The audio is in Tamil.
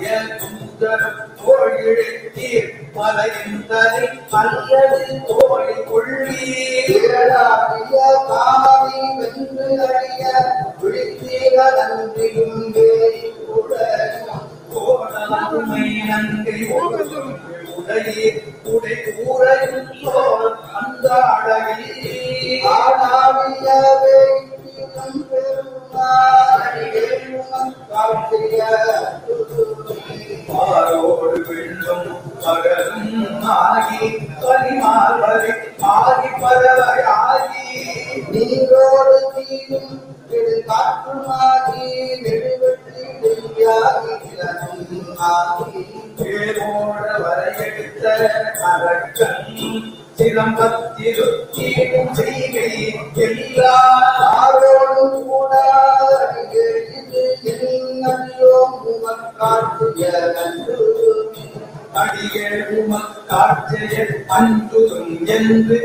சுந்தரம் தோழிழத்தீர் மலையின் தனி அல்லது தோழி கொள்ளீர் திரளாகிய காமனை வென்று அறிய விழித்தீர நன்றியும் வேயுடையும் கோணமை நங்கை ஒழுகும் உடையே உடை கூறையும் சோர் அந்த அழகில் ஆனாவிய வேய்த்தியும் பெருமாறியும் காட்டிய மாரோடு வெள்ளம் பகலும் ஆகி பனிமார்வரை ஆகி பறவை ஆகி நீரோடு தீயும் விடு காற்றுமாகி நெடுவெற்றி நெய்யாகி நிலனும் ஆகி பேரோட வரையெடுத்த அரக்கன் சிலம்பத்திருத்தீடும் செய்கை எல்லா ஆரோடும் கூடாத இது என்னையோ முகம் காட்டிய நன்று அடியேழுமக் காட்சிய அன்பும் என்று